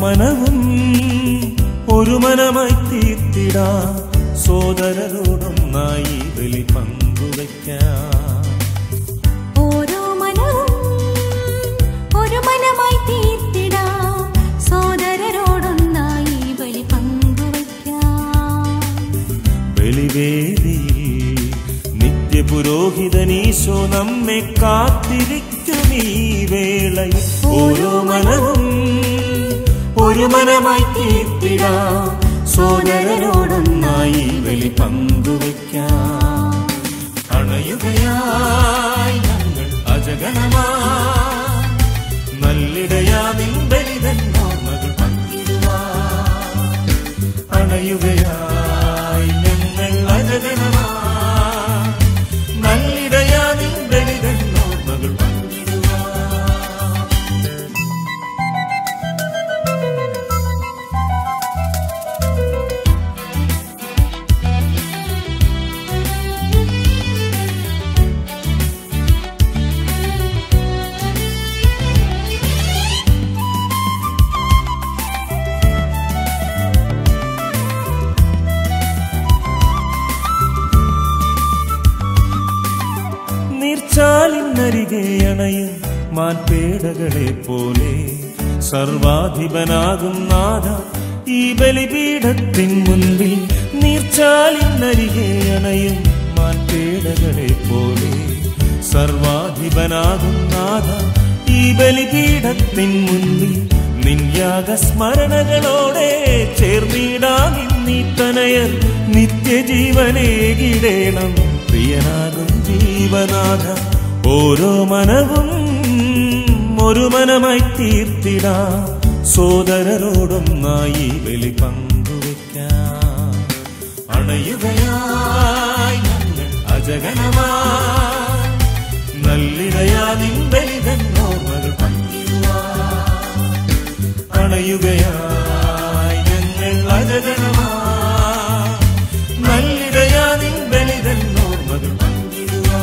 മനവും ഒരു മനമായി തീർത്തിടാ സോദരരോടൊന്നായി ബലി പങ്കുവയ്ക്കാം ഓരോ മനവും ഒരു മനമായി തീർത്തിടാം സോദരരോടൊന്നായി ബലി പങ്കുവയ്ക്കാം ബലിവേദിയിൽ നിത്യപുരോഹിതനീശോ നമ്മെ കാത്തിരിക്കും ഈ വേളയിൽ ഓരോ മനവും ഒരു മനമായി തീർത്തിടാം സോദരരോടൊന്നായി ബലി പങ്കുവയ്ക്കാം അണയുകയായി ഞങ്ങൾ അജഗണമായി നല്ലിടയാ നിൻബലിതൻ ഓർമ്മകൾ പങ്കിടുവാൻ അണയുകയായി ഞങ്ങൾ അജഗണമായി നല്ലിടയാ നിൻബലിതൻ ഓർമ്മകൾ പങ്കിടുവാൻ നീർച്ചാലിനരികെ അണയും മാൻപേടകളെ പോലെ സർവാധിപനാകും നാഥ ഈ ബലിപീഠത്തിൻ മുൻപിൽ നീർച്ചാലിനരികെ അണയും മാൻപേടകളെ പോലെ സർവാധിപനാകും നാഥ ഈ ബലിപീഠത്തിൻ മുൻപിൽ നിന്യാഗസ്മരണകളോടെ ചേർന്നിടാം ഇന്നീ തനയർ നിത്യജീവനേകിടേണം പ്രിയനാകും ജീവനാഥ ഓരോ മനവും ഒരു മനമായി തീർത്തിടാം സോദരരോടൊന്നായി ബലി പങ്കുവയ്ക്കാം അണയുകയായി ഞങ്ങൾ അജഗണമായി നല്ലിടയാ നിൻബലിതൻ ഓർമ്മകൾ പങ്കിടുവാൻ അണയുകയായി ഞങ്ങൾ അജഗണമായി നല്ലിടയാ നിൻബലിതൻ ഓർമ്മകൾ പങ്കിടുവാൻ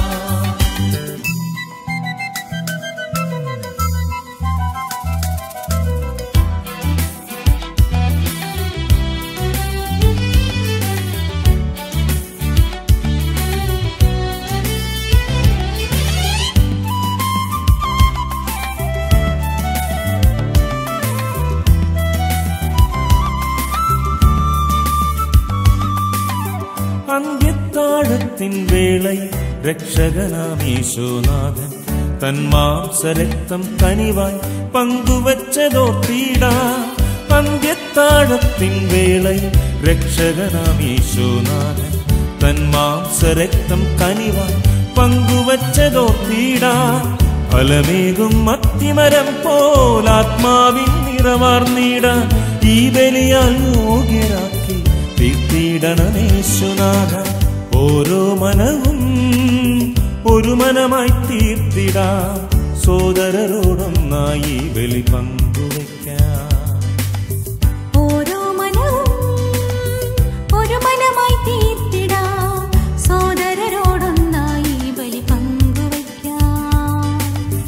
അന്ത്യത്താഴത്തിൻ വേളയിൽ രക്ഷകനാമീശോനാഥൻ തൻ മാംസരക്തം കനിവായി പങ്കുവച്ചതോർത്തിടാ അന്ത്യത്താഴത്തിൻ വേളയിൽ രക്ഷകനാമീശോനാഥൻ തൻ മാംസരക്തം കനിവായി പങ്കുവച്ചതോർത്തിടാ ഫലമേകും മത്തിമരം പോലാത്മാവിൻ നിറവാർന്നിടാൻ ഈ ബലിയാൽ യോഗ്യരാക്കി തീർത്തിടണമേശുനാഥ ഓരോ മനവും ഒരു മനമായി തീർത്തിടാ സോദരരോടൊന്നായി ബലി പങ്കുവയ്ക്കാം ഓരോ മനവും ഒരു മനമായി തീർത്തിടാം സോദരരോടൊന്നായി ബലി പങ്കുവയ്ക്കാം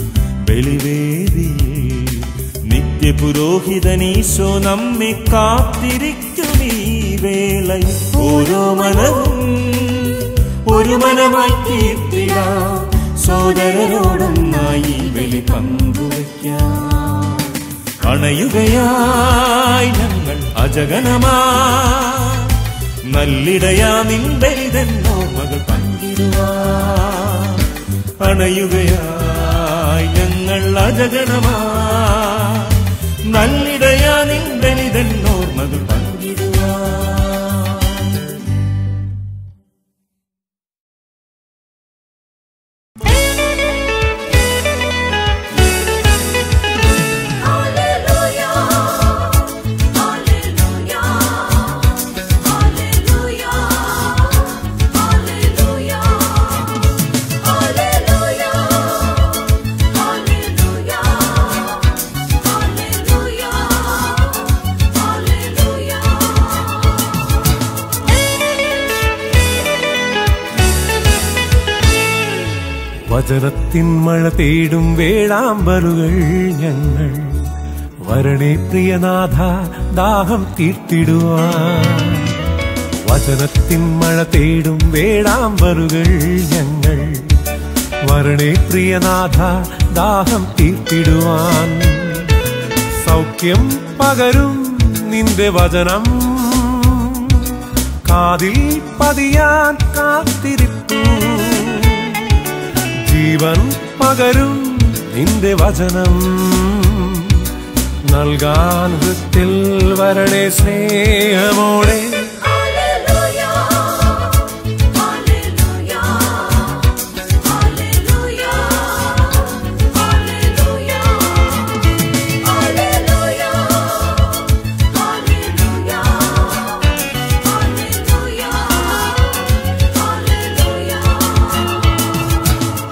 ബലിവേദിയിൽ നിത്യപുരോഹിതനീശോ നമ്മെ കാത്തിരിക്കും ഈ വേളയിൽ ഓരോ മനവും ഒരു മനമായി തീർത്തിടാം സോദരരോടൊന്നായി ബലി പങ്കുവയ്ക്കാം അണയുകയായി ഞങ്ങൾ അജഗണമായി നല്ലിടയാ നിൻബലിതൻ ഓർമ്മകൾ പങ്കിടുവാൻ അണയുകയായി ഞങ്ങൾ അജഗണമായി നല്ലിടയാ നിൻബലിതൻ ഓർമ്മകൾ പങ്കിടുവാൻ hallelujah hallelujah hallelujah hallelujah hallelujah hallelujah hallelujah വചനത്തിൻ മഴ തേടും വേഴാമ്പലുകൾ ഞങ്ങൾ വരണേ പ്രിയനാഥ ദാഹം തീർത്തിടുവാൻ വചനത്തിൻ മഴ തേടും വേടാമ്പറുകൾ ഞങ്ങൾ വരണേ പ്രിയനാഥ ദാഹം തീർത്തിടുവാൻ സൗഖ്യം പകരും നിന്റെ വചനം കാതിൽ പതിയാൻ കാത്തിരിപ്പു ജീവൻ പകരും നിന്റെ വചനം നൽകാൻ വൃത്തിൽ വരണേ സ്നേഹമോടെ Hallelujah. Hallelujah. Hallelujah. Hallelujah. Hallelujah. Hallelujah. Hallelujah. Hallelujah.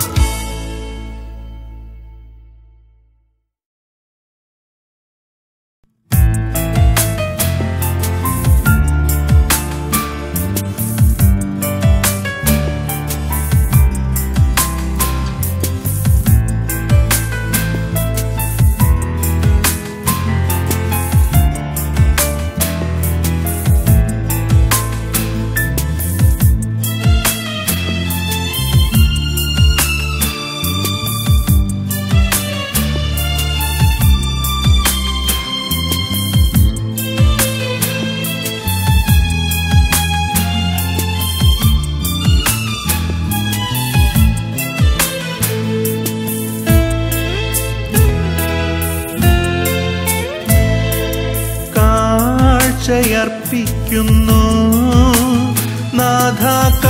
കാഴ്ചയർപ്പിക്കുന്നു നാഥ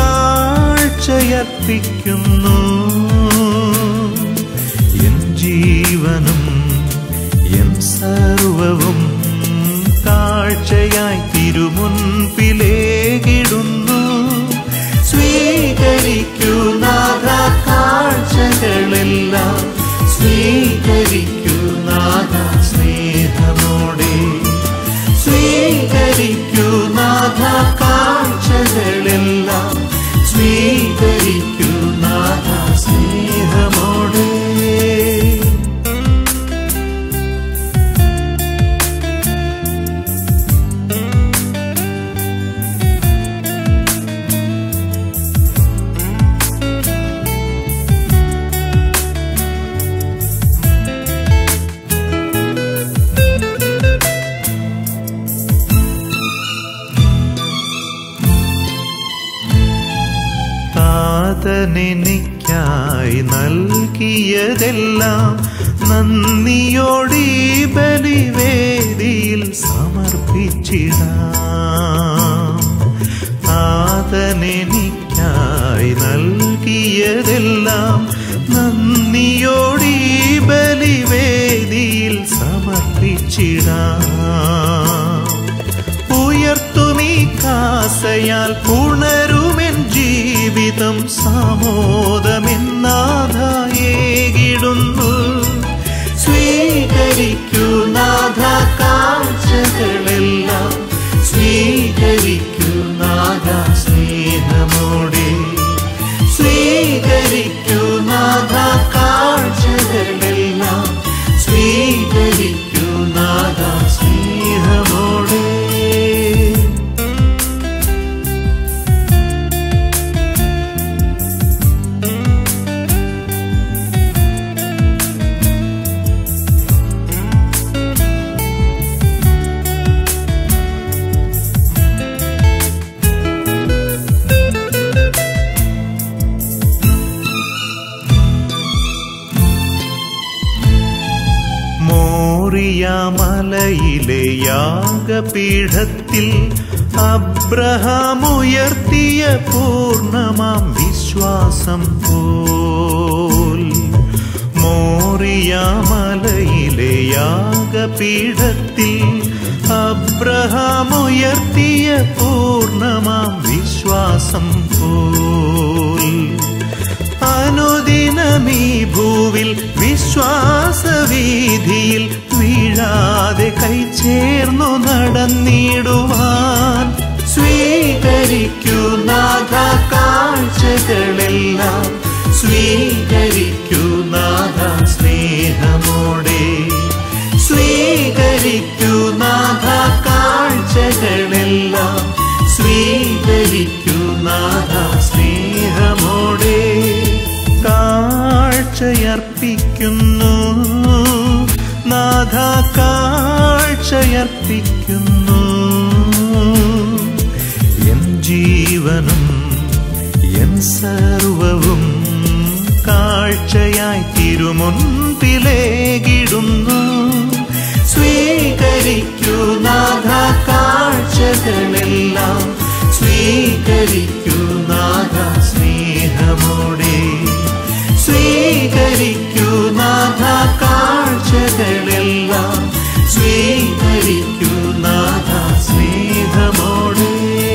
കാഴ്ചയർപ്പിക്കുന്നു എൻ ജീവനും എൻ സർവവും കാഴ്ചയായി തിരുമുൻപിലേകിടുന്നു സ്വീകരിക്കൂ നാഥ കാഴ്ചകളെല്ലാം സ്വീകരിക്കൂ നാഥ സ്നേഹമോടെ സ്വീകരിക്കൂ നാഥ കാഴ്ചകളെല്ലാം സ്വീകരിക്കൂ നാഥ സ്നേഹമോടെ താതനെനിക്കായി നൽകിയതെല്ലാം നന്ദിയോടി ബലിവേദിയിൽ സമർപ്പിച്ചിടാം താതനെനിക്കായി നൽകിയതെല്ലാം നന്ദിയോടി ബലിവേദിയിൽ സമർപ്പിച്ചിടാം ഉയർത്തുമീ കാസയാൽ ഉണരുമെൻ ജീവിതം സാമോദമെന്നാഥായേകിടുന്നു സ്വീകരിക്കൂ നാഥ കാഴ്ചകളെല്ലാം സ്വീകരിക്കൂ നാഥ സ്നേഹമോടെ സ്വീകരിക്കൂ നാഥ കാഴ്ചകളെല്ലാം സ്വീകരിക്കൂ നാഥ സ്നേഹമോടെ മോറിയാമലയിലെ യാഗപീഠത്തിൽ അബ്രഹാം ഉയർത്തിയ പൂർണ്ണമാം വിശ്വാസം പോൽ മോറിയാമലയിലെ യാഗപീഠത്തിൽ അബ്രഹാം ഉയർത്തിയ പൂർണ്ണമാം വിശ്വാസം പോൽ അനുദിനമീ ഭൂവിൽ വിശ്വാസവീതിയിൽ വീഴാതെ കൈചേർന്നു നടന്നിടുവാൻ സ്വീകരിക്കൂ നാഥ കാഴ്ചകളെല്ലാം സ്വീകരിക്കൂ നാഥ സ്നേഹമോടെ സ്വീക സമർപ്പണമർപ്പിക്കുന്നു എൻ ജീവനും എൻ സർവവും കാഴ്ചയായി തിരുമുൻപിലേകിടുന്നു സ്വീകരിക്കൂ നാഥ കാഴ്ചകളെല്ലാം സ്വീകരിക്കൂ നാഥ സ്നേഹമോടെ സ്വീകരിക്കൂ നാഥ കാഴ്ചകളെല്ലാം സ്വീകരിക്കൂ നാഥ സ്നേഹമോടെ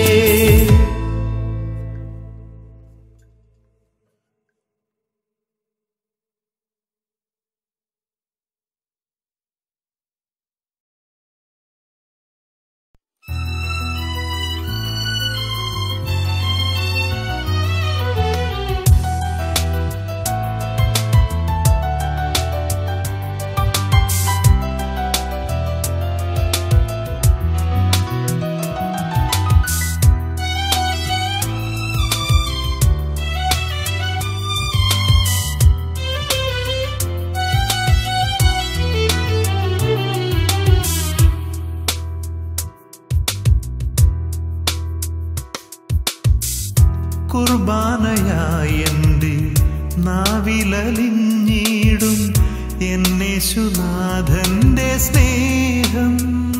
കുർബാനയായി എൻ്റെ നാവിലലിഞ്ഞിടും എന്നേശുനാഥന്റെ സ്നേഹം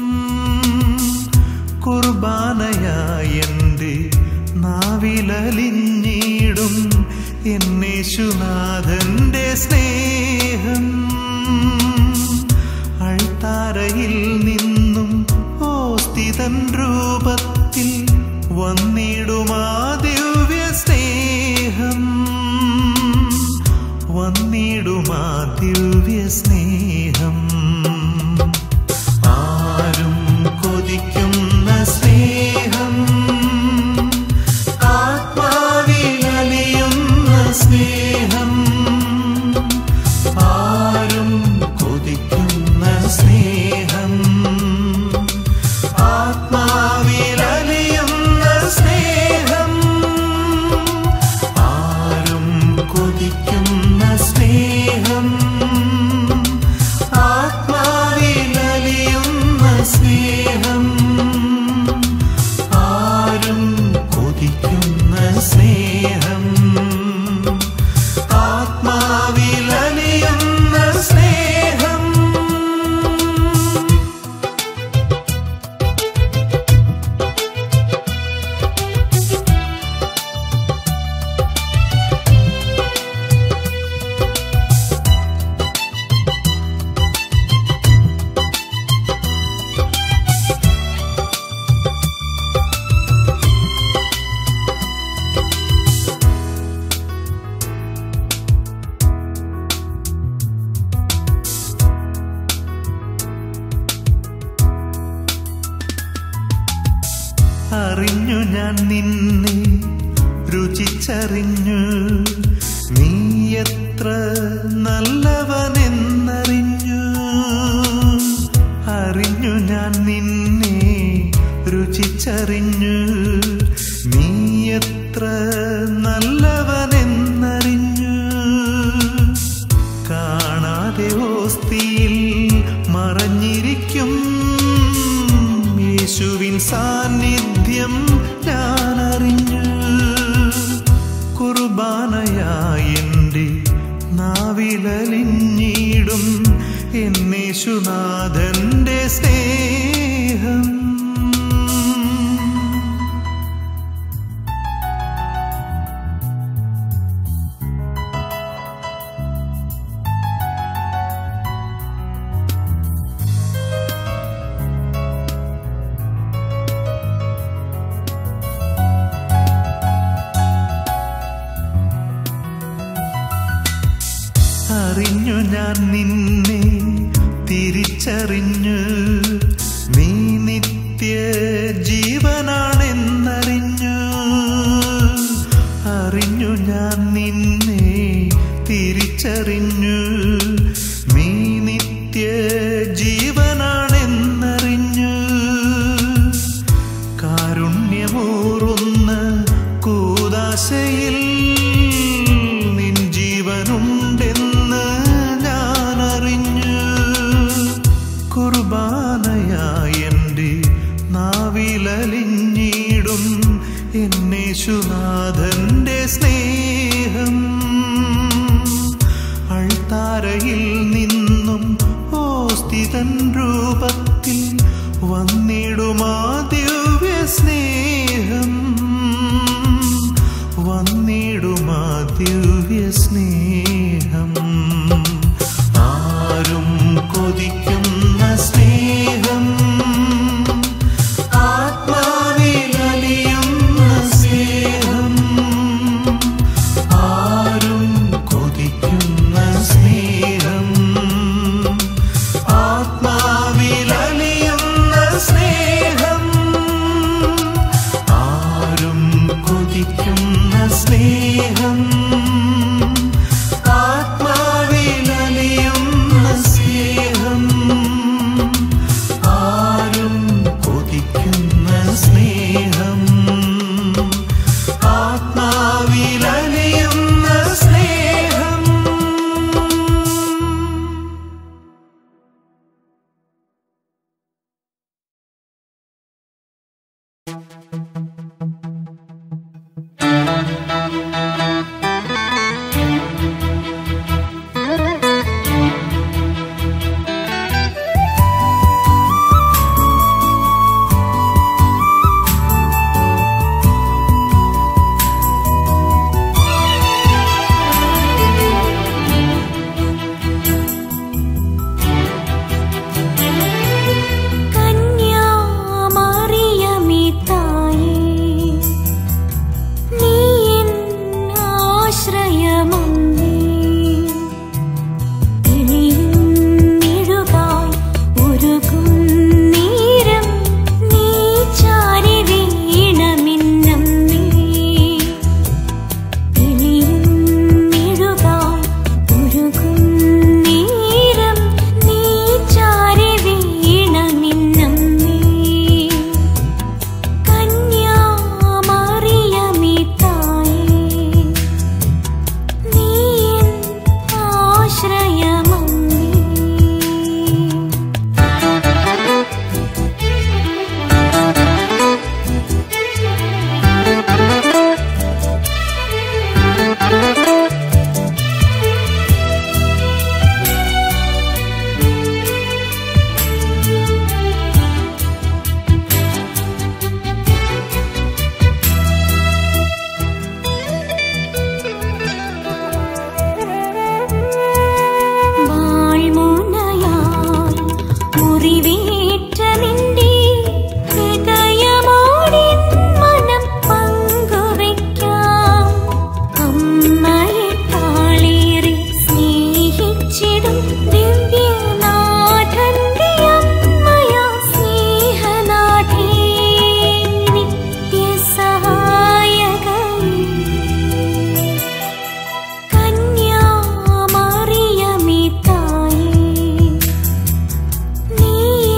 കുർബാനയായി എൻ്റെ നാവിലലിഞ്ഞിടും എന്നേശുനാഥന്റെ സ്നേഹം അൾത്താരയിൽ നിന്നും ഓസ്തിതൻ രൂപത്തിൽ വന്നിടുമാ ദിവ്യ സ്നേഹം വന്നിടുമാ ദിവ്യ സ്നേഹം ആരും കൊതിക്കുന്ന സ്നേഹം ആത്മാവിലലിയുന്ന സ്നേഹം ആരും കൊതിക്കുന്ന സ്നേഹം ആത്മാവിലലിയുന്ന സ്നേഹം ആരും കൊതിക്കുന്ന സ്നേഹം ആത്മാവിലലിയുന്ന സ്നേഹം ആരും കൊതിക്കുന്ന സ്നേഹം ആത്മാവിലലിയുന്ന സ്നേഹം അറിഞ്ഞു ഞാൻ നിന്നെ രുചിച്ചറിഞ്ഞു നീ എത്ര നല്ലവനെന്നറിഞ്ഞു അറിഞ്ഞു ഞാൻ നിന്നെ രുചിച്ചറിഞ്ഞു നീ എത്ര നല്ലവനെന്നറിഞ്ഞു കാണാതെ ഓസ്തിയിൽ മറഞ്ഞിരിക്കും യേശുവിൻ സാന്നിധ്യം ഞാൻ അറിഞ്ഞു കുർബാനയായി എൻ്റെ നാവിലലിഞ്ഞിടും എന്നേശുനാഥന്റെ സ്നേഹം അറിഞ്ഞു ഞാൻ നിന്നെ തിരിച്ചറിഞ്ഞു നീ നിത്യ ജീവനാണെന്നറിഞ്ഞു അറിഞ്ഞു ഞാൻ നിന്നെ തിരിച്ചറിഞ്ഞു നീ നിത്യ ജീവനാണെന്നറിഞ്ഞു കാരുണ്യമൂറുന്ന കൂതാശയിൽ നിൻ ജീവനുണ്ടെന്ന് ഞാൻ അറിഞ്ഞു കുർബാന യേശുനാഥന്റെ സ്നേഹം അൾത്താരയിൽ നിന്നും ഓസ്തിതൻ രൂപത്തിൽ വന്നിടുമാ ദിവ്യ സ്നേഹം വന്നിടുമാ ദിവ്യ സ്നേഹം ആരും കൊതിക്കുന്ന സ്നേഹം ആത്മാവിലലിയുന്ന സ്നേഹം ആരും കൊതിക്കുന്ന സ്നേഹം ആത്മാവിലലിയുന്ന സ്നേഹം ആരും കൊതിക്കുന്ന സ്നേഹം ആത്മാവിലലിയുന്ന സ്നേഹം ആരും കൊതിക്കുന്ന സ്നേഹം ആത്മാവിലലിയുന്ന സ്നേഹം കന്യാമറിയമേ നീ എൻ ആശ്രയമമ്മേ ഇനിയും നിഴുകാൻ ഉരുകും നേരം നീ ചാരി വീണമിന്നമ്മേ ഇനിയും നിഴുകാൻ ഉരുകും നേരം നീ ചാരി വീണമിന്നമ്മേ കന്യാമറിയമേ തായേ നീ എൻ ആശ്രയമമ്മേ വാൾമുനയാൽ മുറിവേറ്റ നിന്റെ ഹൃദയമോടിൻ മനം പങ്കുവയ്ക്കാം അമ്മയെ താളേറെ സ്നേഹിച്ചിടും ദിവ്യനാഥന്റെ അമ്മയാ സ്നേഹനാഥേ നിത്യസഹായകനേ കന്യാമറിയമേ തായേ നീ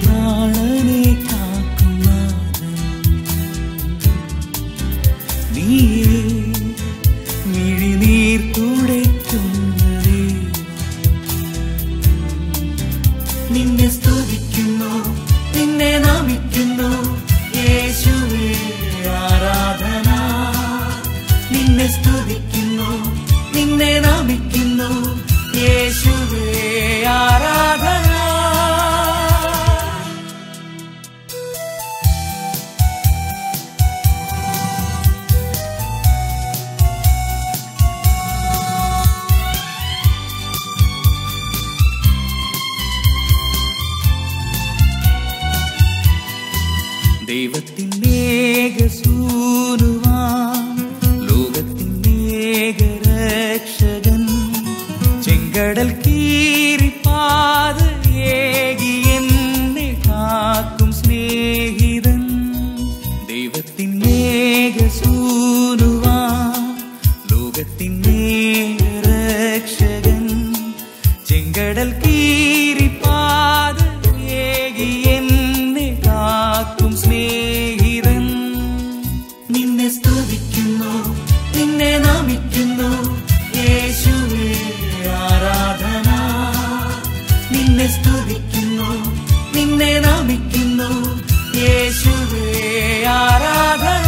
പ്രാണനെ കാക്കുന്നാഥൻ നീയേ മിഴിനീർ തുടയ്ക്കുന്ന ദൈവം. നിന്നെ സ്തുതിക്കുന്നു നിന്നെ നമിക്കുന്നു യേശുവേ ആരാധന നിന്നെ സ്തുതിക്കുന്നു നിന്നെ നമിക്കുന്നു യേശുവേ ആരാധന ദൈവത്തിനേകസൂനുവാൻ ലോകത്തിനേകരക്ഷകൻ ചെങ്കടൽ കീറിപ്പാത ഏകി എന്നെ കാക്കും സ്നേഹിതൻ ദൈവത്തിനേകസൂനുവാൻ ലോകത്തിനേകരക്ഷകൻ ചെങ്കടൽ കീറിപ്പാത ഏകി എന്നെ കാക്കും സ്നേഹിതൻ നിന്നെ സ്തുതിക്കുന്നു നിന്നെ നമിക്കുന്നു യേശുവേ ആരാധന നിന്നെ സ്തുതിക്കുന്നു നിന്നെ നമിക്കുന്നു യേശുവേ ആരാധന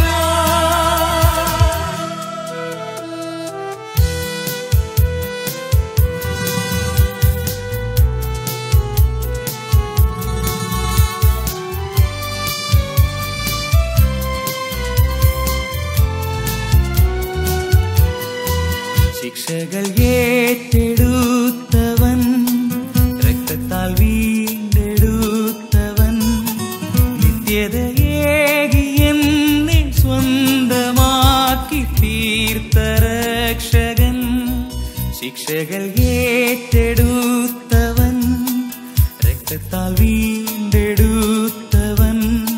ശിക്ഷകൾ ഏറ്റെടുത്തവൻ രക്തത്താൽ വീണ്ടെടുത്തവൻ നിത്യതയേകി എന്നെ സ്വന്തമാക്കി തീർത്ത രക്ഷകൻ ശിക്ഷകൾ ഏറ്റെടുത്തവൻ രക്തത്താൽ വീണ്ടെടുത്തവൻ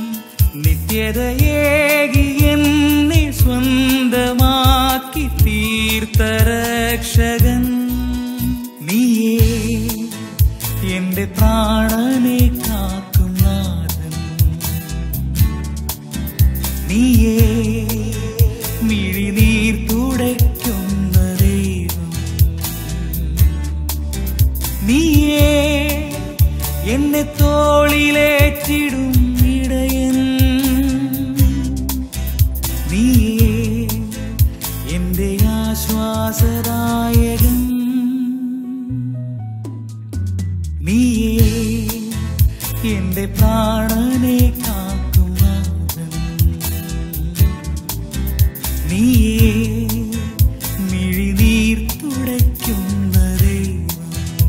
നിത്യതയേകി എന്നെ സ്വന്തമാക്കി തീർത്ത രക്ഷകൻ നീയേ എന്റെ പ്രാണനെ കാക്കും നാഥൻ നീയേ മിഴിനീർ തുടയ്ക്കുന്ന ദൈവം നീയേ എന്നെ തോളിലേറ്റിടും ഇടയൻ നീയേ എന്റെ ആശ്വാസദായകൻ നീയേ എന്റെ പ്രാണനെ കാക്കും നാഥൻ നീയേ മിഴിനീർ തുടയ്ക്കുന്ന ദൈവം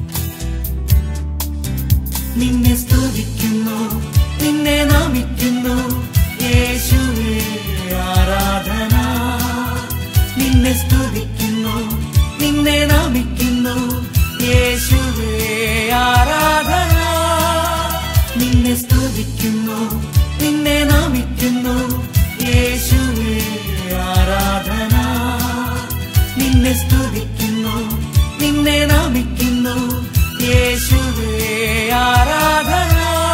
നിന്നെ സ്തുതിക്കുന്നു നിന്നെ നമിക്കുന്നു യേശുവേ ആരാധന നിന്നെ സ്തുതിക്കുന്നു നിന്നെ നമിക്കുന്നു യേശുവേ ആരാധന നിന്നെ സ്തുതിക്കുന്നു നിന്നെ നമിക്കുന്നു യേശുവേ ആരാധന നിന്നെ സ്തുതിക്കുന്നു നിന്നെ നമിക്കുന്നു യേശുവേ ആരാധന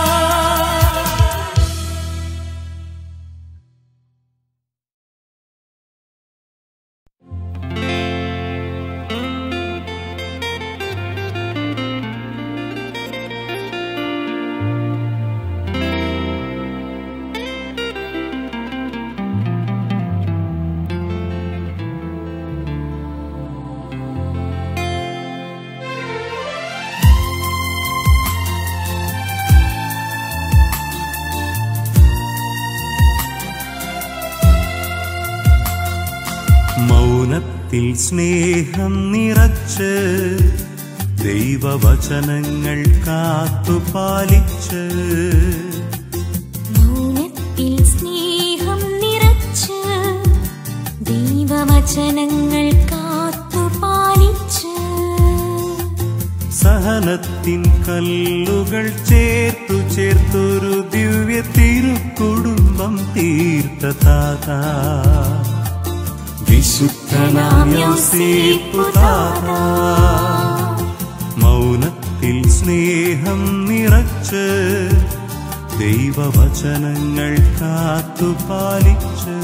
മൗനത്തിൽ സ്നേഹം നിറച്ച് ദൈവവചനങ്ങൾ കാത്തുപാലിച്ച് മൗനത്തിൽ സ്നേഹം നിറച്ച് ദൈവവചനങ്ങൾ കാത്തുപാലിച്ച് സഹനത്തിൻ കല്ലുകൾ ചേർത്തു ചേർത്തൊരു ദിവ്യ തിരുക്കുടുംബം തീർത്ത താത വിശുദ്ധനാം യോസേപ്പു താത മൗനത്തിൽ സ്നേഹം നിറച്ച് ദൈവവചനങ്ങൾ കാത്തുപാലിച്ച്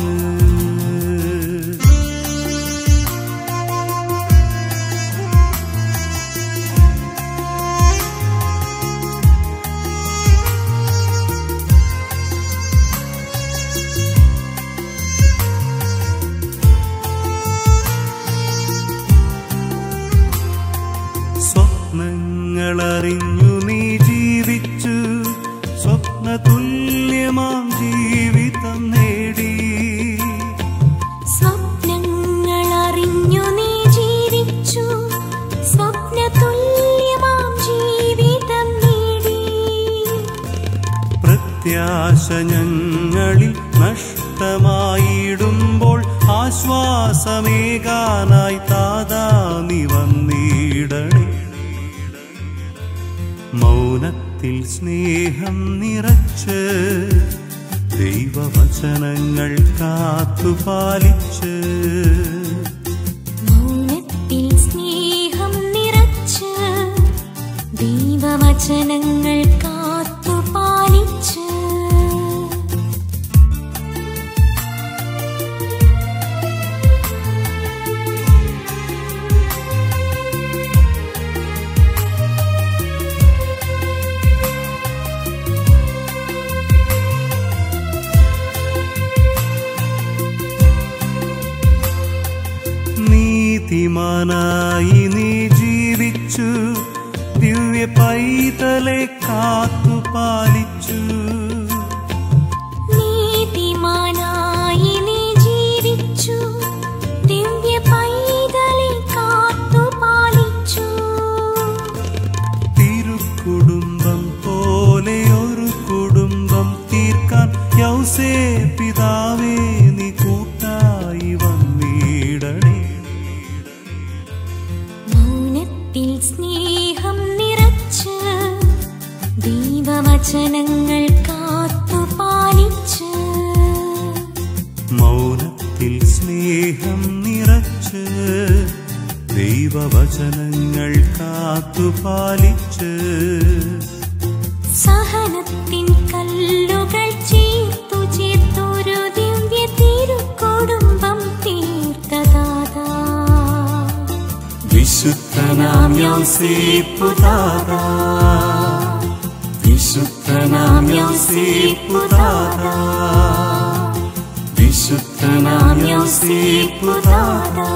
സ്വപ്നങ്ങളറിഞ്ഞു നീ ജീവിച്ചു സ്വപ്ന തുല്യമാം ജീവിതം നേടി സ്വപ്നങ്ങൾ അറിഞ്ഞു നീ ജീവിച്ചു സ്വപ്നതുല്യമാം ജീവിതം നേടി പ്രത്യാശ ഞങ്ങളിൽ നഷ്ടമായിടുമ്പോൾ ആശ്വാസമേകാനായി താതാ നീ വന്നിടണേ മൗനത്തിൽ സ്നേഹം നിറച്ച് ദൈവവചനങ്ങൾ കാത്തുപാലിച്ച് മൗനത്തിൽ സ്നേഹം നിറച്ച് ദൈവവചനങ്ങൾ കാത്തുപാലിച്ച് നീതിമാനായി നീ ജീവിച്ചു ദിവ്യ പൈതലെ കാത്തുപാലിച്ചു നീതിമാനായി നീ ജീവിച്ചു ദിവ്യ പൈതലെ കാത്തുപാലിച്ചു തിരുക്കുടുംബം പോലെ ഒരു കുടുംബം തീർക്കാൻ യൗസേ പിതാവേ നീ കൂട്ടായി വന്നിടണേ മൗനത്തിൽ സ്നേഹം നിറച്ച് ദൈവവചനങ്ങൾ കാത്തുപാലിച്ച് മൗനത്തിൽ സ്നേഹം നിറച്ച് ദൈവവചനങ്ങൾ കാത്തുപാലിച്ച് സഹനത്തിൻ കല്ലുകൾ ചേർത്തു ചേർത്തൊരു ദിവ്യ തിരുക്കുടുംബം തീർത്തതാതാ വിശുദ്ധനാം യോസേപ്പുതാരാ വിശുദ്ധനാം യോസേപ്പുതാരാ വിശുദ്ധനാം യോസേപ്പുതാരാ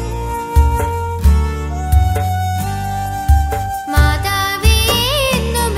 മാതാവേ എന്നും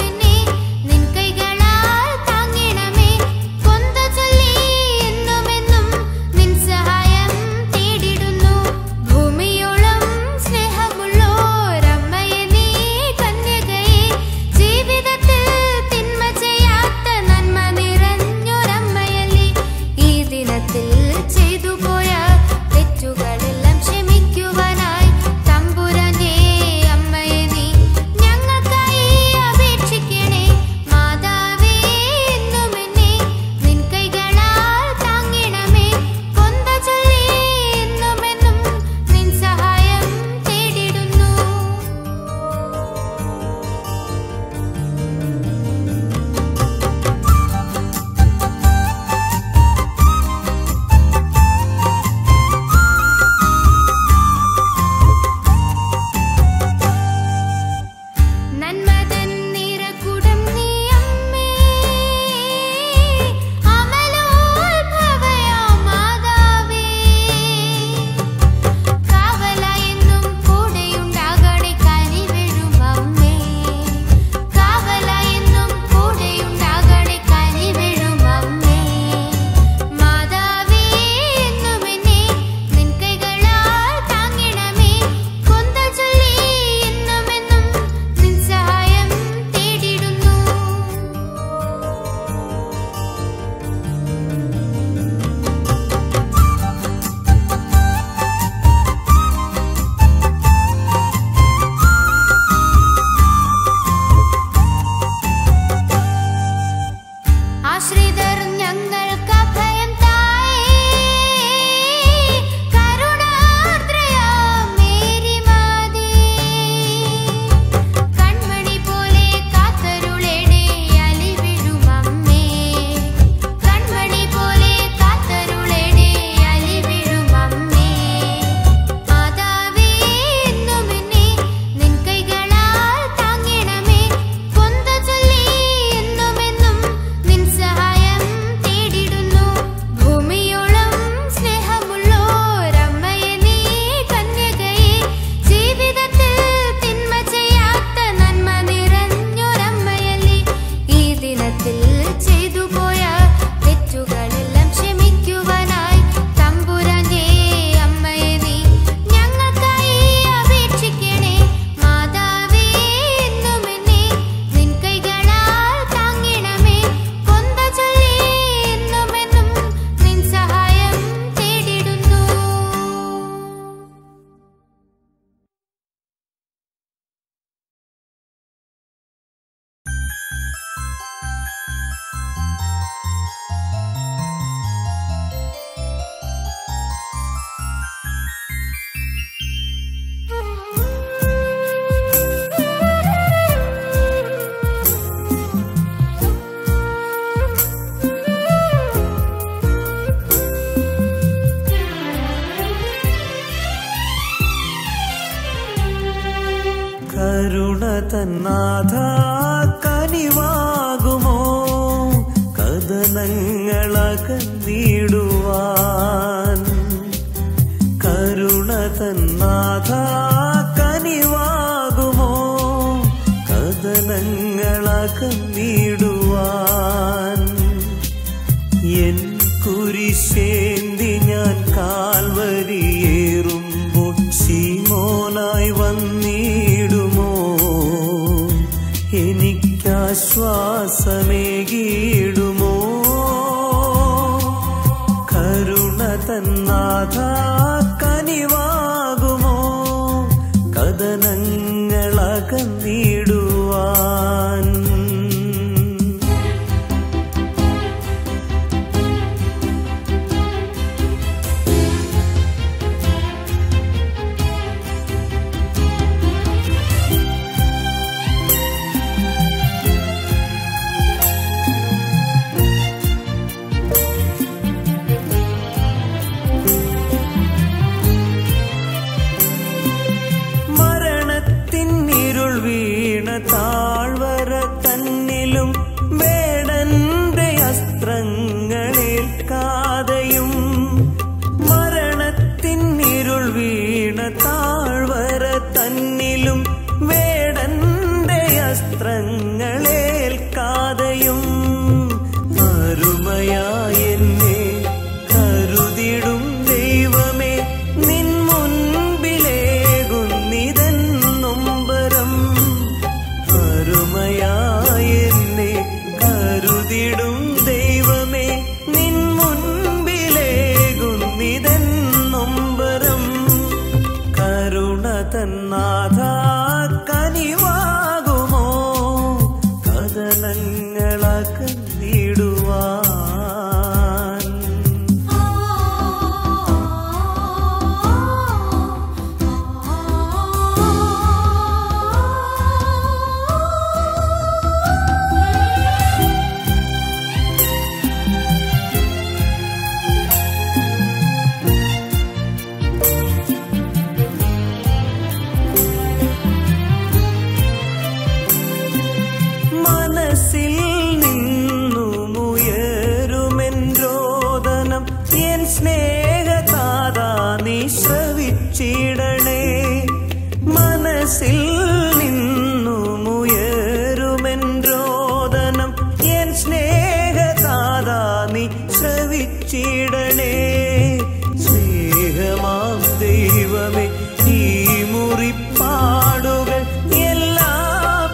കരുണ തന്നാഥ കനിവാകുമോ കഥനങ്ങളകന്നിടുവാൻ കരുണ തന്നാഥ കനിവാകുമോ കഥനങ്ങളകന്നിടുവാൻ എൻ കുരിശേന്തി ഞാൻ കാൽവരിയേറുമ്പോൾ ശീമോനായി വന്നിടുമോ എനിക്കാശ്വാസമേകിടുമോ കരുണ തന്നാഥ കനിവാകുമോ കഥനങ്ങളകന്നിടുവാൻ മരണത്തിൻ ഇരുൾ വീണ താഴ്വര തന്നിലും വേടന്റെ അസ്ത്രങ്ങളേൽക്കാതെയും മരണത്തിൻ ഇരുൾ വീണ താഴ്വര തന്നിലും വേടന്റെ അസ്ത്രങ്ങളേൽക്കാതെയും അരുമയായ എന്നെ കരുതിടും ദൈവമേ നിൻ മുൻപിലേകുന്നിതൻ നൊമ്പരം അരുമയായ എന്നെ കരുതിടും ദൈവമേ നിൻ മുൻപിലേകുന്നിതൻ നൊമ്പരം കരുണ തന്നാഥ കനിവാകുമോ കഥനങ്ങളകന്നിടുവാൻ മനസ്സിൽ നിന്നുമുയരുമെൻരോദനം എൻ സ്നേഹതാതാ നീ ശ്രവിച്ചിടണേ മനസ്സിൽ നിന്നുമുയരുമെൻരോദനം എൻ സ്നേഹതാതാ നീ ശ്രവിച്ചിടണേ സ്നേഹമാം ദൈവമേ ഈ മുറിപ്പാടുകൾ എല്ലാം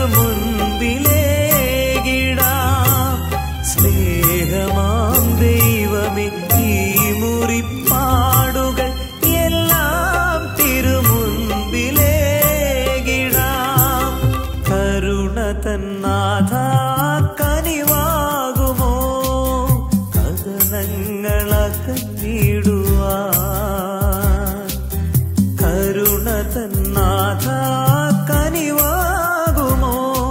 തിരുമുൻപിലേകിടാം സ്നേഹമാം ദൈവമേ ഈ മുറിപ്പാടുകൾ എല്ലാം തിരുമുൻപിലേകിടാം കരുണ തന്നാഥ കനിവാകുമോ കഥനങ്ങളകന്നിടുവാൻ കരുണ തന്നാഥ കനിവാകുമോ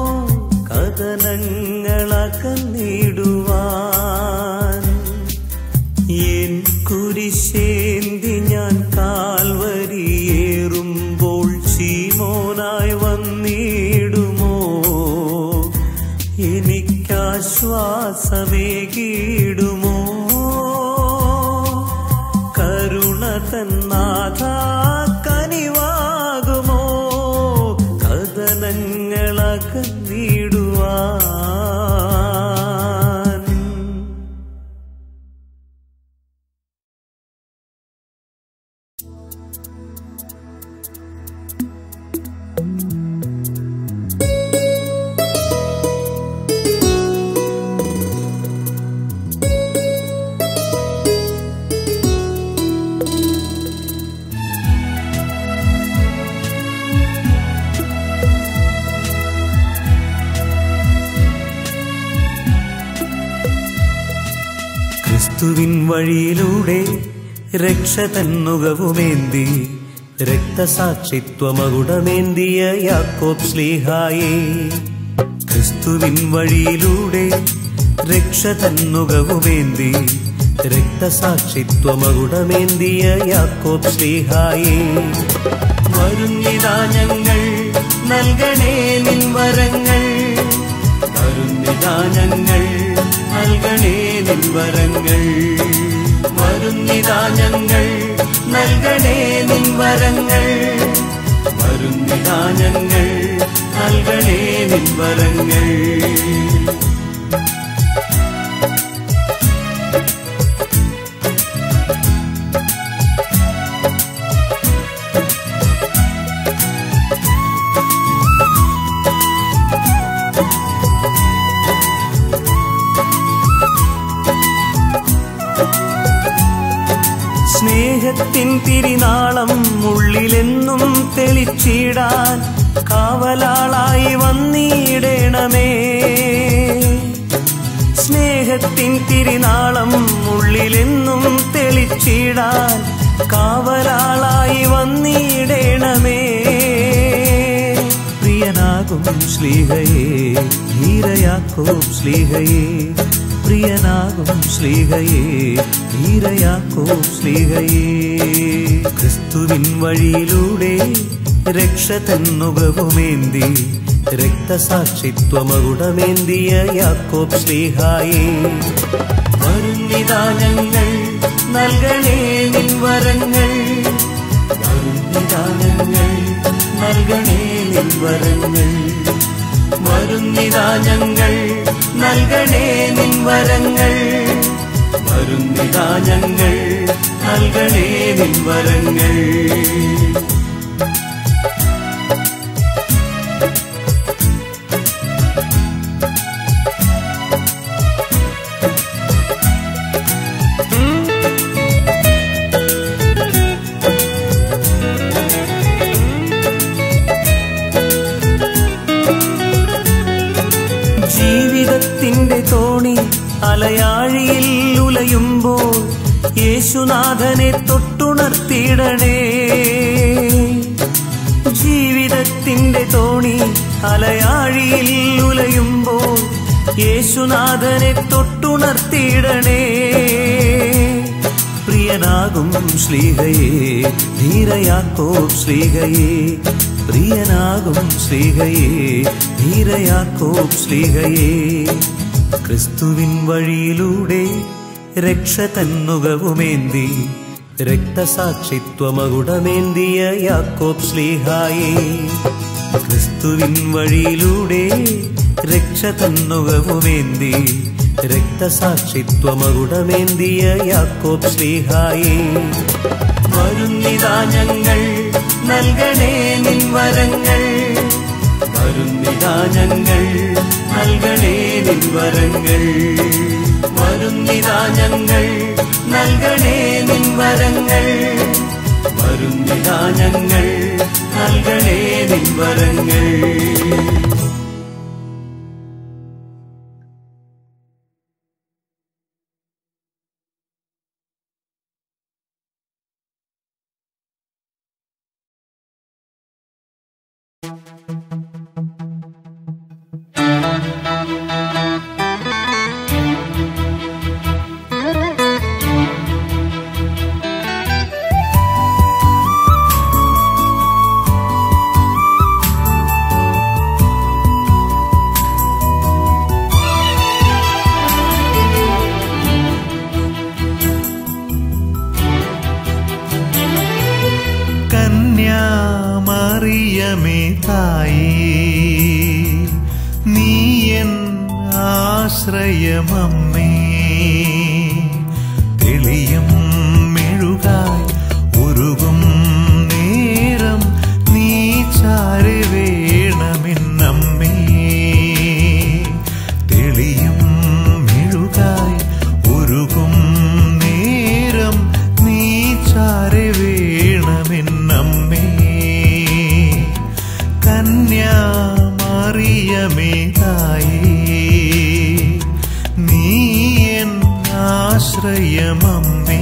കഥനങ്ങളകന്നിടുവാൻ എൻ കുരിശേന്തി ഞാൻ കാൽവരിയേറുമ്പോൾ ശീമോനായി വന്നിടുമോ എനിക്കാശ്വാസമേകിടുമോ കരുണ തന്നാഥ കനിവാകുമോ കഥനങ്ങളകന്നിടുവാൻ ക്രിസ്തുവിൻ വഴിയിലൂടെ രക്ഷ തന്നുകവുമേന്തി രക്തസാക്ഷിത്വമകുടമേന്തിയ യാക്കോബ് സ്ലീഹായേ ക്രിസ്തുവിൻ വഴിയിലൂടെ രക്ഷ തന്നുകവുമേന്തി രക്തസാക്ഷിത്വമകുടമേന്തിയ യാക്കോബ് സ്ലീഹായേ വരുന്നിതാ ഞങ്ങൾ നൽകണേ നിൻ വരങ്ങൾ വരുന്നിതാ ഞങ്ങൾ നൽകണേ നിൻ വരങ്ങൾ വരുന്നിതാ ഞങ്ങൾ നൽകണേ നിൻ വരങ്ങൾ വരുന്നിതാ ഞങ്ങൾ നൽകണേ നിൻ വരങ്ങൾ സ്നേഹത്തിൻ തിരിനാളം ഉള്ളിലെന്നും തെളിച്ചിടാൻ കാവലാളായി വന്നിടണമേ സ്നേഹത്തിൻ തിരിനാളം ഉള്ളിലെന്നും തെളിച്ചിടാൻ കാവലാളായി വന്നിടണമേ പ്രിയനാകും ശ്ലീഹയേ ധീരയാക്കോ ശ്ലീഹയേ പ്രിയനാകും ശ്ലീഹയേ ധീരയാക്കോ ശ്ലീഹയേ ക്രിസ്തുവിൻ വഴിയിലൂടെ രക്ഷ തന്നുകവുമേന്തി രക്തസാക്ഷിത്വമകുടമേന്തിയ യാക്കോബ് ശ്ലീഹായേ വരുന്നിതാ ഞങ്ങൾ നൽകണേ നിൻ വരങ്ങൾ വരുന്നിതാ ഞങ്ങൾ നൽകണേ നിൻ വരങ്ങൾ വരുന്നിതാ ഞങ്ങൾ നൽകണേ നിൻ വരങ്ങൾ വരുന്നിതാ ഞങ്ങൾ നൽകണേ നിൻ വരങ്ങൾ ജീവിതത്തിന്റെ തോണി അലയാഴിയിൽ ഉലയുമ്പോൾ യേശുനാഥനെ തൊട്ടുണർത്തിയിടണേ ജീവിതത്തിന്റെ തോണി അലയാഴിയിൽ ഉലയുമ്പോൾ യേശുനാഥനെ തൊട്ടുണർത്തിയിടണേ പ്രിയനാകും ശ്ലീഹയേ ധീരയാക്കോ ശ്ലീഹയേ പ്രിയനാകും ശ്ലീഹയേ ധീരയാക്കോ ശ്ലീഹയേ ക്രിസ്തുവിൻ വഴിയിലൂടെ രക്ഷ തന്നുകവുമേന്തി രക്തസാക്ഷിത്വമകുടമേന്തിയ യാക്കോബ് ശ്ലീഹായേ ക്രിസ്തുവിൻ വഴിയിലൂടെ രക്ഷ തന്നുകവുമേന്തി രക്തസാക്ഷിത്വമകുടമേന്തിയ യാക്കോബ് ശ്ലീഹായേ വരുന്നിതാ ഞങ്ങൾ നൽകണേ നിൻ വരങ്ങൾ വരുന്നിതാ ഞങ്ങൾ നൽകണേ നിൻ വരങ്ങൾ വരുന്നിതാ ഞങ്ങൾ നൽകണേ നിൻ വരങ്ങൾ വരുന്നിതാ ഞങ്ങൾ നൽകണേ നിൻ വരങ്ങൾ കന്യാമറിയമേ തായേ നീയൻ ആശ്രയമമ്മേ തെളിയും മെഴുകായി ഉരുകും നേരം നീ ചാരി വേണമെന്നമ്മേ തെളിയും മെഴുകായി ഉരുകും നേരം നീ ചാരി വേണമെന്നമ്മേ കന്യാമറിയമേ തായേ നീ എൻ ആശ്രയമമ്മേ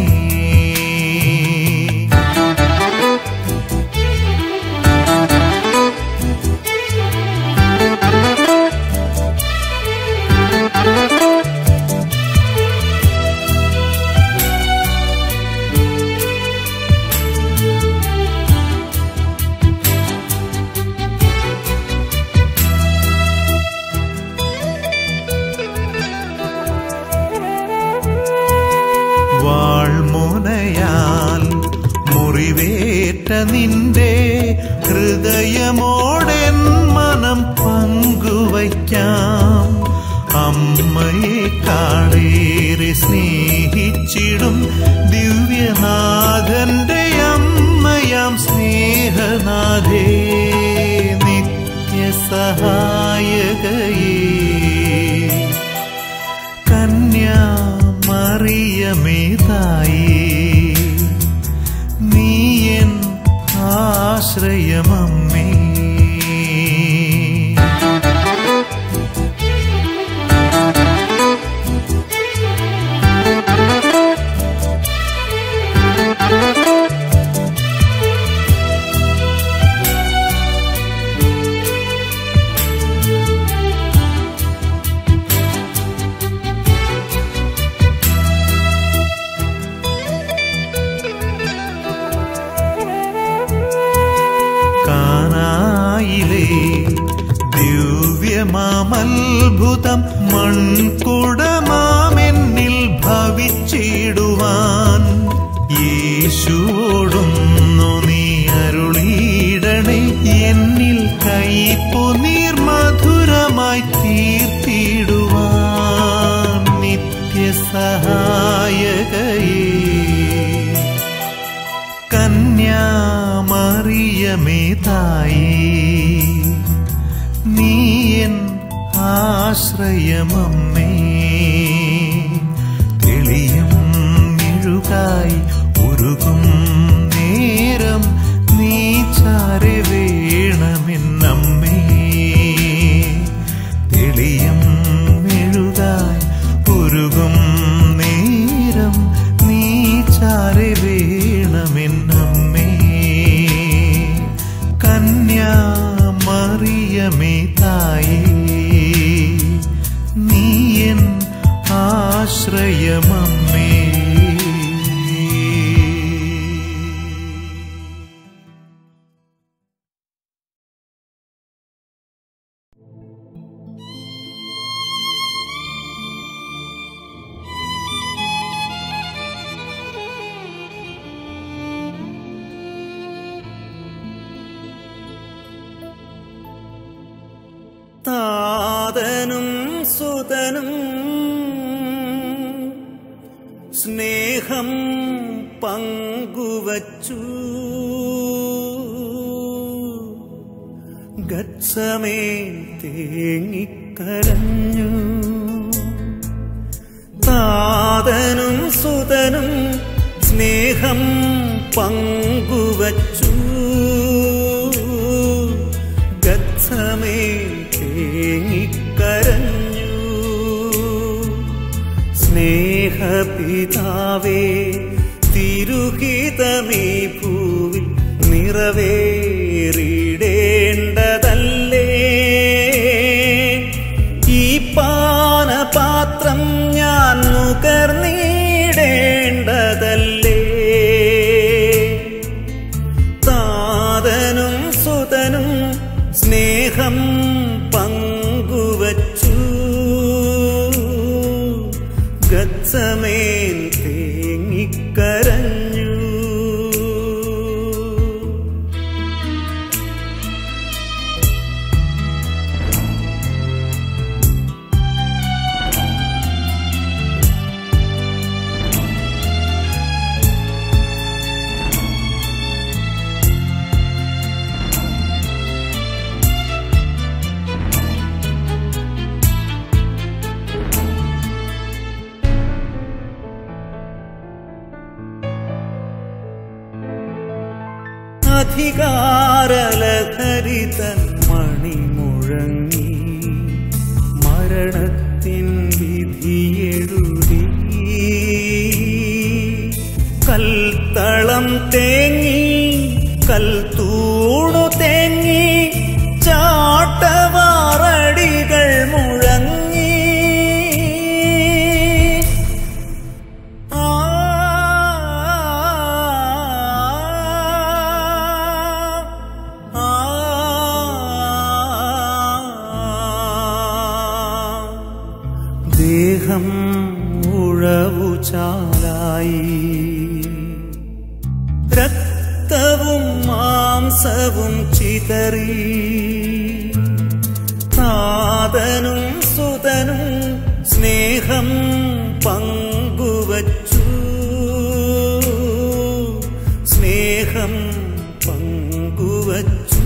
മുറിവേറ്റ നിന്റെ ഹൃദയമോടെൻ മനം പങ്കുവയ്ക്കാം അമ്മയെ കാളേറെ സ്നേഹിച്ചിടും ദിവ്യനാഥന്റെ അമ്മയാം സ്നേഹനാഥേ നിത്യസഹായകയേ കന്യാമറിയമേ തായേ നീയൻ ആശ്രയമമ്മേ കാനായിലെ ദിവ്യമാമത്ഭുതം മൺകുടമാമെന്നിൽ ഭവിച്ചിടുവാൻ യേശുവോടുന്നു നീ അരുളിയിടണേ എന്നിൽ കൈപ്പു നീർമധുരമായി തീർത്തിടുവാൻ നിത്യസഹായകയേ കന്യാമറിയമേ തായേ നീയൻ ആശ്രയമമ്മേ തെളിയും മെഴുകായി ഉരുകും നേരം നീ ചാരെ വേണമെന്നമ്മേ തെളിയും മെഴുകായി ഉരുകും നേരം നീ ചാരെ വേണമെന്നമ്മേ കന്യാമറിയമേ തായേ നീയൻ ആശ്രയമമ്മേ താതനും സുതനും സ്നേഹം പങ്കുവച്ചു ഗച്ഛമേ തേങ്ങിക്കരഞ്ഞു താതനും സുതനും സ്നേഹം പങ്കുവച്ചു ഗച്ഛമേ തേങ്ങിക്കരഞ്ഞു സ്നേഹപിതാവേ തിരുഹിതമീ ഭൂവിൽ നിറവേറിടേണ്ടതല്ലേ ഈ പാനപാത്രം ഞാൻ നുകർന്നിടേണ്ടതല്ലേ താതനും സുതനും സ്നേഹം പങ്കുവച്ചു ഗച്ഛമേൽ തേങ്ങിക്കരഞ്ഞു അധികാരലഹരിതൻ മണിമുഴങ്ങി മരണത്തിൻ വിധിയെഴുതി കൽത്തളം തേങ്ങി കൽത്തൂണു തേങ്ങി ചാട്ടവാറടികൾ മുഴങ്ങി ആ ആ ദേഹം ഉഴവു ചാലായി രക്തമൊഴുകിയൊഴുകി മാംസവും ചിതറി നാദനും സുതനും സ്നേഹം പങ്കുവച്ചു സ്നേഹം പങ്കുവച്ചു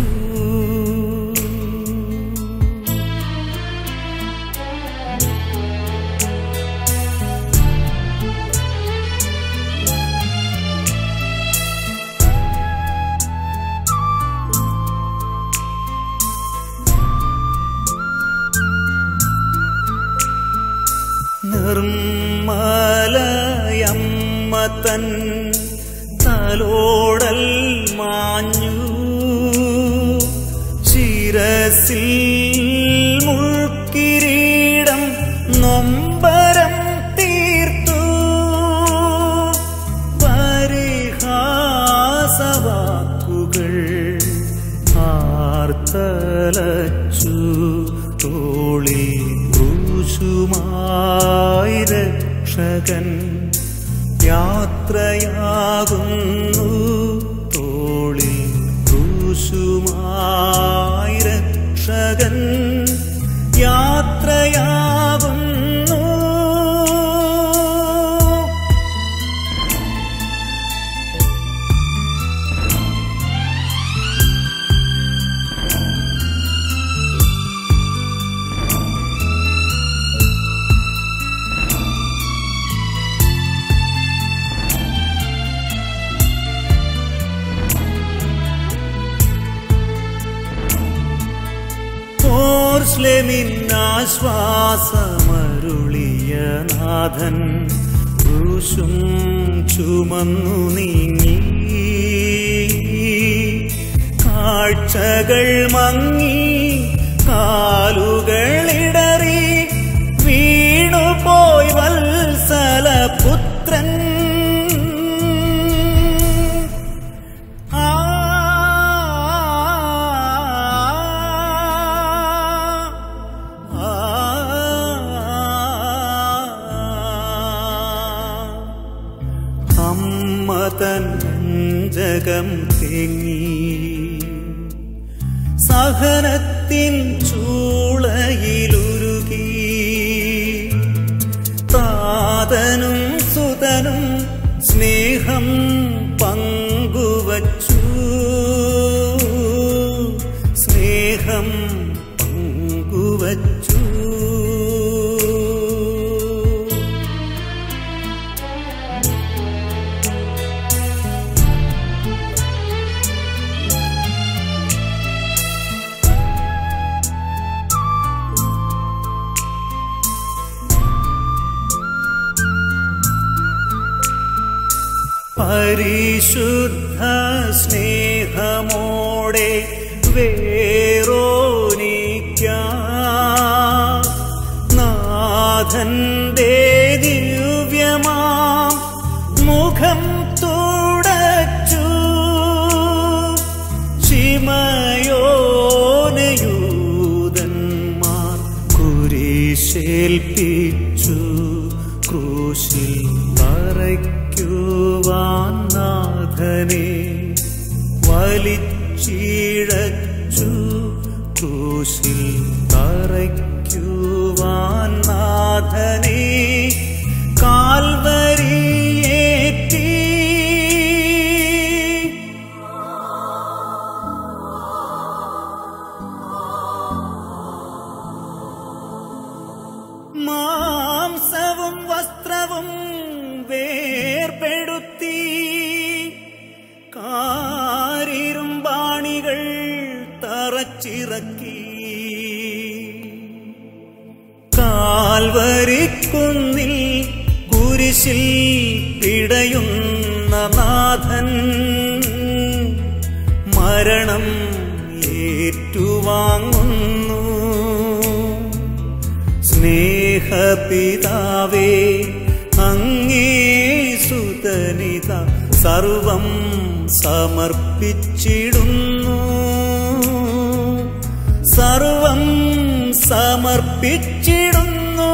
നിർമ്മലയമ്മ തൻ തലോടൽ മാഞ്ഞു ശിരസിൽ മുൾക്കിരീടം നൊമ്പരം തീർത്തു പരിഹാസവാക്കുകൾ ആർത്തലച്ചു തോളിൽ ക്രൂശുമായി രക്ഷകൻ യാത്രയാകുന്നു തോളിൽ ക്രൂശുമായി രക്ഷകൻ യാത്രയാകുന്നു ഓർസ്ലെമിന്നാശ്വാസമരുളിയ നാഥൻ ക്രൂശും ചുമന്നു നീങ്ങി കാഴ്ചകൾ മങ്ങി കാലുകളിടറി വീണുപോയി വത്സലപുത്രൻ ആ അമ്മ തൻ ജകം തേങ്ങി സഹനത്തിൻ ചൂളയിലുരുകി താതനും സുതനും സ്നേഹം പങ്കുവച്ചു സ്നേഹം പങ്കുവച്ചു പരിശുദ്ധ സ്നേഹമോടെ വേറോനിക്ക നാഥന്റെ ദിവ്യമാ മുഖം തുടച്ചു ചിമയോനയൂതന്മാർ കുരിശേൽപ്പിച്ചു ക്രൂശിൽ മറയ്ക്കുവാൻ നാഥനെ വലിച്ചിഴച്ചു ക്രൂശിൽ തറയ്ക്കുവാൻ നാഥനെ കാൽവരിയേറ്റി മാംസവും വസ്ത്രവും വേർപെടുത്തി കാരിരുമ്പാണികൾ തറച്ചിറക്കി കാൽവരിക്കുന്നിൽ കുരിശിൽ പിടയുന്ന നാഥൻ മരണം ഏറ്റുവാങ്ങുന്നു സ്നേഹപിതാവേ അങ്ങേ സുതനിത സർവം സമർപ്പിച്ചിടുന്നു സർവം സമർപ്പിച്ചിടുന്നു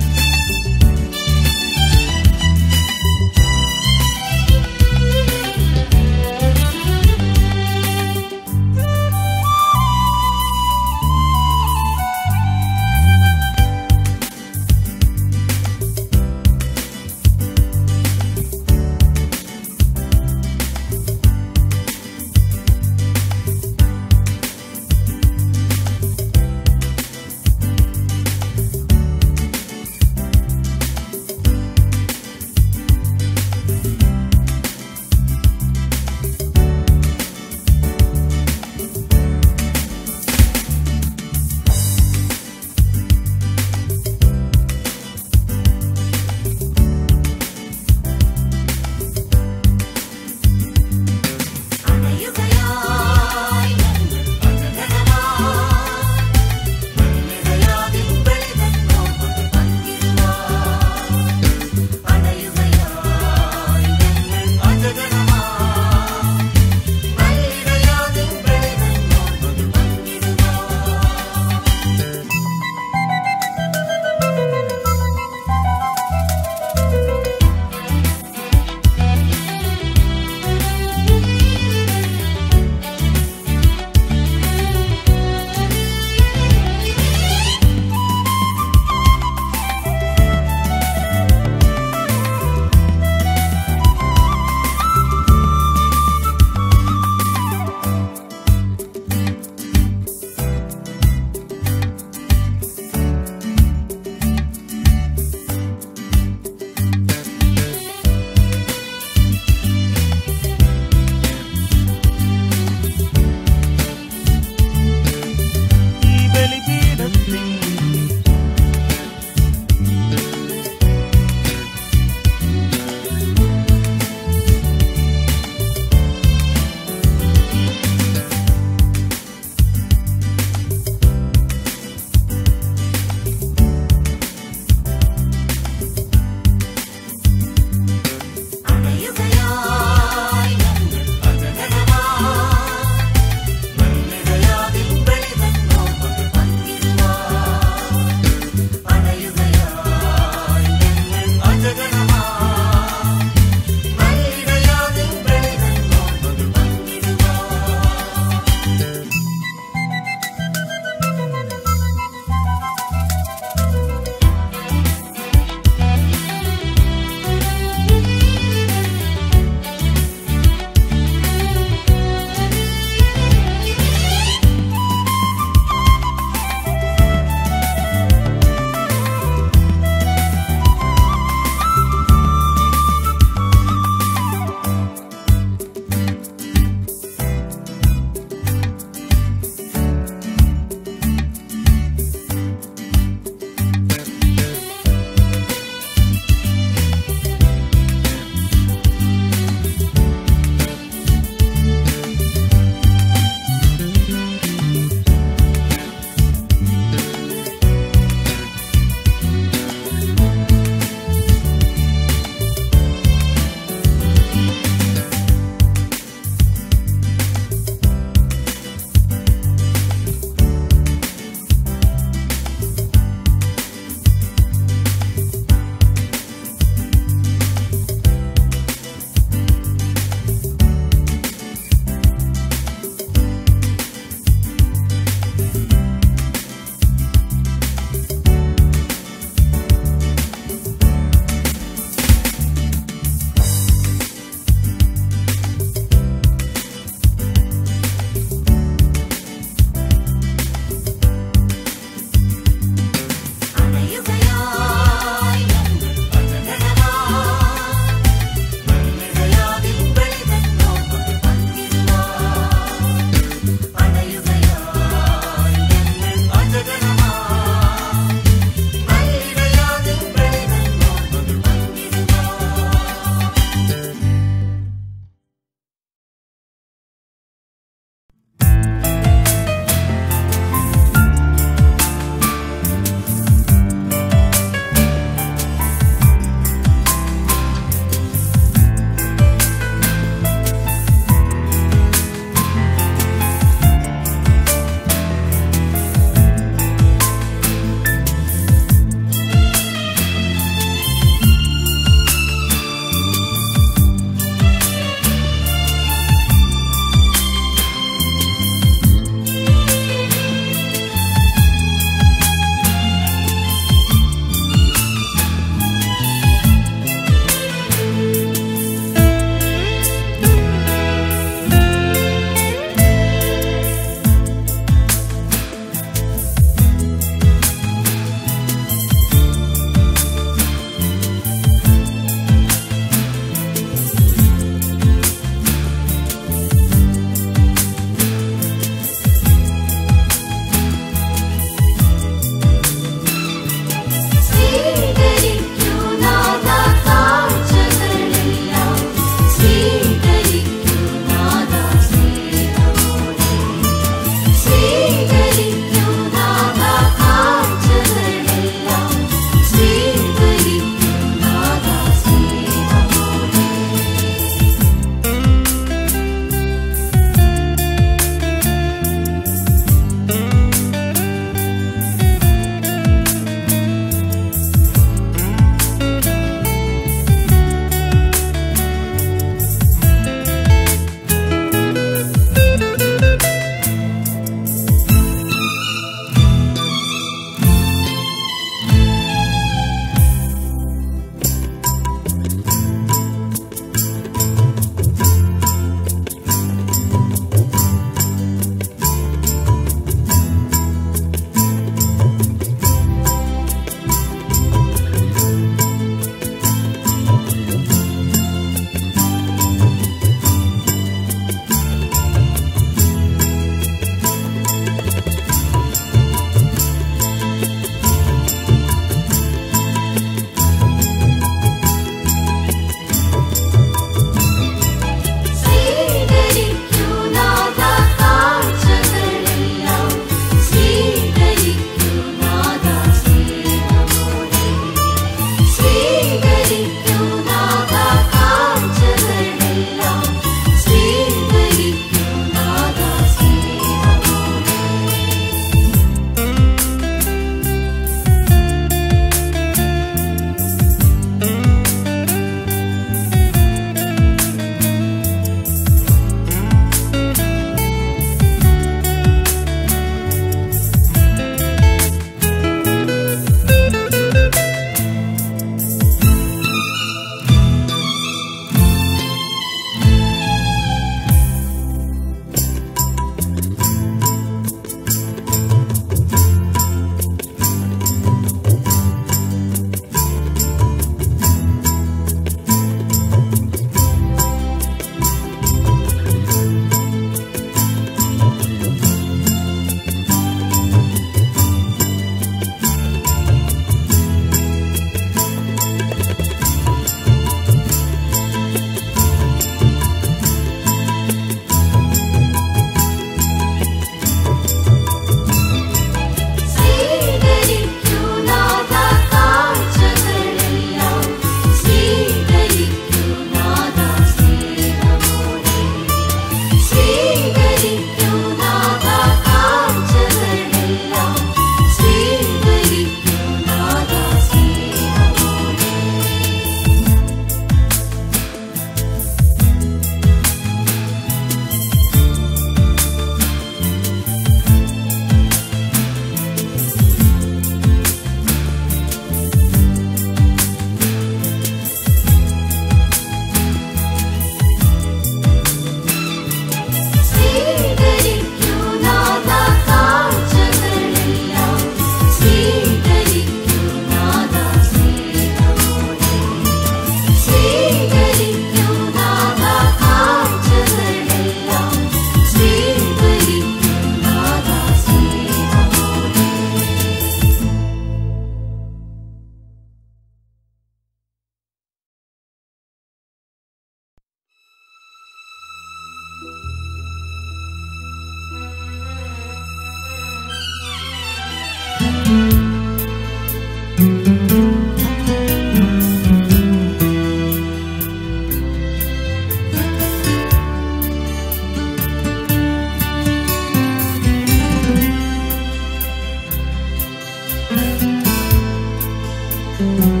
ും